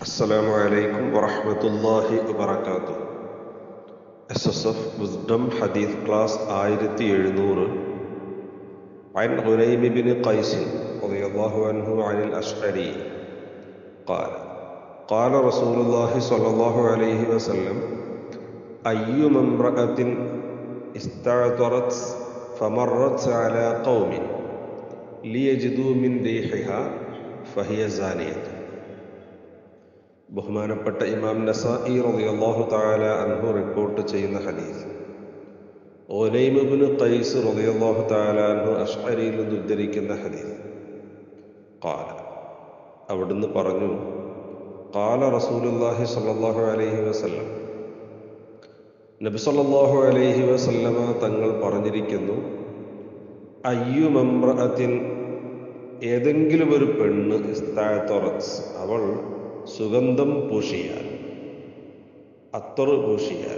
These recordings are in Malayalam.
السلام عليكم ورحمة الله وبركاته എസ് എസ് എഫ് വിസ്ഡം ഹദീസ് ക്ലാസ് ആയിരത്തി എഴുന്നൂറ് عن غنيم بن قيس رضي الله عنه عن الأشعري قال قال رسول الله صلى الله عليه وسلم أيما امرأة استعطرت فمرت على قوم ليجدوا من ريحها فهي زانية ബഹുമാനപ്പെട്ട ഇമാം നസായി റളിയല്ലാഹു തആല അൻഹു റിപ്പോർട്ട് ചെയ്യുന്ന ഹദീസ് ഓലൈമുബിന് ഖൈസ് റളിയല്ലാഹു തആല അൻഹു അഷ്അരിയിൽ നിന്ന് ഉദ്ധരിക്കുന്ന ഹദീസ് ഖാല അവിടുന്ന് പറഞ്ഞു ഖാല റസൂലുള്ളാഹി സ്വല്ലല്ലാഹു അലൈഹി വസല്ലം നബി സല്ലല്ലാഹു അലൈഹി വസല്ലമ തങ്ങൾ പറഞ്ഞിരിക്കുന്നു അയ്യു മംറഅത്തിൻ ഏതെങ്കിലും ഒരു പെണ്ണ് ഇസ്താഅത്തറത്ത് അവൾ സുഗന്ധം പൂശിയാൽ അത്തർ പൂശിയാൽ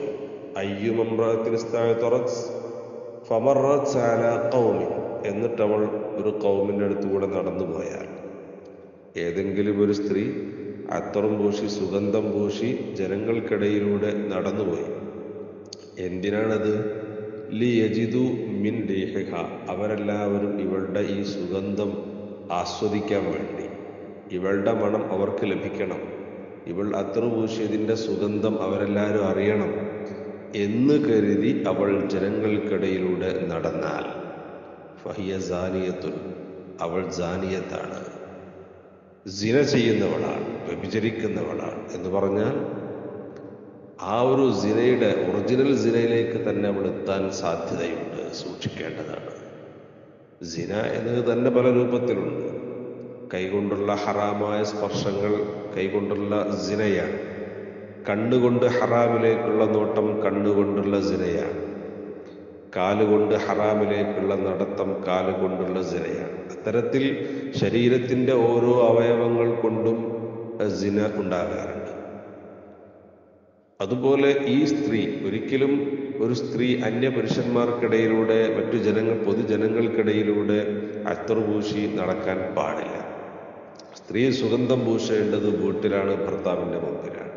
അയ്യുമമ്രത്തിൻ എന്നിട്ട് അവൾ ഒരു കൗമിൻ്റെ അടുത്തുകൂടെ നടന്നു പോയാൽ ഏതെങ്കിലും ഒരു സ്ത്രീ അത്തറും പൂശി സുഗന്ധം പൂശി ജനങ്ങൾക്കിടയിലൂടെ നടന്നുപോയി എന്തിനാണത് ലി യജിദു മിൻ ലേഹ അവരെല്ലാവരും ഇവളുടെ ഈ സുഗന്ധം ആസ്വദിക്കാൻ വേണ്ടി ഇവളുടെ മണം അവർക്ക് ലഭിക്കണം ഇവൾ അത്ര പൂശിയതിൻ്റെ സുഗന്ധം അവരെല്ലാവരും അറിയണം എന്ന് കരുതി അവൾ ജനങ്ങൾക്കിടയിലൂടെ നടന്നാൽ ഫഹിയ ജാനിയത്തുൻ അവൾ ജാനിയത്താണ് സിന ചെയ്യുന്നവളാണ് വ്യഭിചരിക്കുന്നവളാണ് എന്ന് പറഞ്ഞാൽ ആ ഒരു സിനയുടെ ഒറിജിനൽ സിനയിലേക്ക് തന്നെ അവൾ എത്താൻ സാധ്യതയുണ്ട് സൂക്ഷിക്കേണ്ടതാണ് സിന എന്നത് തന്നെ പല രൂപത്തിലുണ്ട് കൈകൊണ്ടുള്ള ഹറാമായ സ്പർശങ്ങൾ കൈകൊണ്ടുള്ള സിനയാണ് കണ്ണുകൊണ്ട് ഹറാമിലേക്കുള്ള നോട്ടം കണ്ണുകൊണ്ടുള്ള സിനയാണ് കാലുകൊണ്ട് ഹറാമിലേക്കുള്ള നടത്തം കാലുകൊണ്ടുള്ള സിനയാണ് അത്തരത്തിൽ ശരീരത്തിൻ്റെ ഓരോ അവയവങ്ങൾ കൊണ്ടും സിന ഉണ്ടാകാറുണ്ട് അതുപോലെ ഈ സ്ത്രീ ഒരിക്കലും ഒരു സ്ത്രീ അന്യ പുരുഷന്മാർക്കിടയിലൂടെ മറ്റു ജനങ്ങൾ പൊതുജനങ്ങൾക്കിടയിലൂടെ അത്തർ പൂശി നടക്കാൻ പാടില്ല സ്ത്രീ സുഗന്ധം പൂശേണ്ടത് വീട്ടിലാണ് ഭർത്താവിൻ്റെ മുമ്പിലാണ്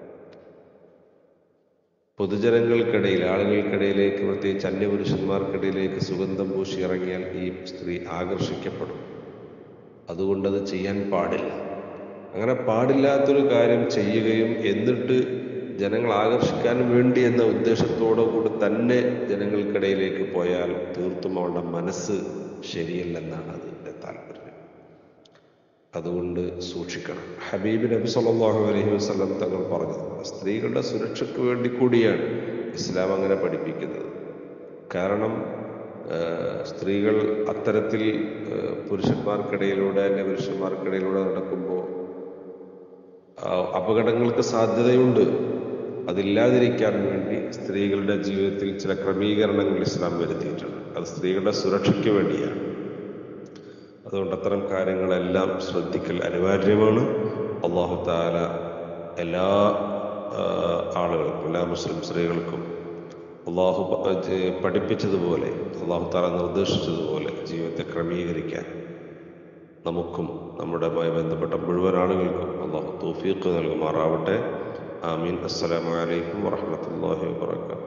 പൊതുജനങ്ങൾക്കിടയിൽ ആളുകൾക്കിടയിലേക്ക് പ്രത്യേകിച്ച് അന്യപുരുഷന്മാർക്കിടയിലേക്ക് സുഗന്ധം പൂശി ഇറങ്ങിയാൽ ഈ സ്ത്രീ ആകർഷിക്കപ്പെടും അതുകൊണ്ടത് ചെയ്യാൻ പാടില്ല അങ്ങനെ പാടില്ലാത്തൊരു കാര്യം ചെയ്യുകയും എന്നിട്ട് ജനങ്ങൾ ആകർഷിക്കാൻ വേണ്ടി എന്ന ഉദ്ദേശത്തോടു കൂടി തന്നെ ജനങ്ങൾക്കിടയിലേക്ക് പോയാൽ തീർത്തും അവളുടെ മനസ്സ് ശരിയല്ലെന്നാണ് അതിൻ്റെ താല്പര്യം അതുകൊണ്ട് സൂക്ഷിക്കണം ഹബീബ് നബി സല്ലല്ലാഹു അലൈഹി വസല്ലം തങ്ങൾ പറഞ്ഞത് സ്ത്രീകളുടെ സുരക്ഷയ്ക്ക് വേണ്ടി കൂടിയാണ് ഇസ്ലാം അങ്ങനെ പഠിപ്പിക്കുന്നത് കാരണം സ്ത്രീകൾ അത്തരത്തിൽ പുരുഷന്മാർക്കിടയിലൂടെ അല്ലെ പുരുഷന്മാർക്കിടയിലൂടെ നടക്കുമ്പോൾ അപകടങ്ങൾക്ക് സാധ്യതയുണ്ട് അതില്ലാതിരിക്കാൻ വേണ്ടി സ്ത്രീകളുടെ ജീവിതത്തിൽ ചില ക്രമീകരണങ്ങൾ ഇസ്ലാം വരുത്തിയിട്ടുണ്ട് അത് സ്ത്രീകളുടെ സുരക്ഷയ്ക്ക് വേണ്ടിയാണ് അതുകൊണ്ട് അത്തരം കാര്യങ്ങളെല്ലാം ശ്രദ്ധിക്കൽ അനിവാര്യമാണ് അള്ളാഹു താല എല്ലാ ആളുകൾക്കും എല്ലാ മുസ്ലിം സ്ത്രീകൾക്കും അള്ളാഹു പഠിപ്പിച്ചതുപോലെ അള്ളാഹു താല നിർദ്ദേശിച്ചതുപോലെ ജീവിതത്തെ ക്രമീകരിക്കാൻ നമുക്കും നമ്മുടെമായി ബന്ധപ്പെട്ട മുഴുവൻ ആളുകൾക്കും അള്ളാഹു തൗഫീഖ് നൽകുമാറാവട്ടെ ആമീൻ അസ്സലാമു അലൈക്കും വറഹ്മത്തുള്ളാഹി വബറകാതുഹു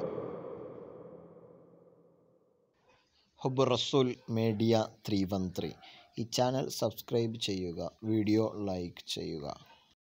ഹുബ് റസൂൽ മീഡിയ ത്രീ വൺ ത്രീ ഈ ചാനൽ സബ്സ്ക്രൈബ് ചെയ്യുക വീഡിയോ ലൈക്ക് ചെയ്യുക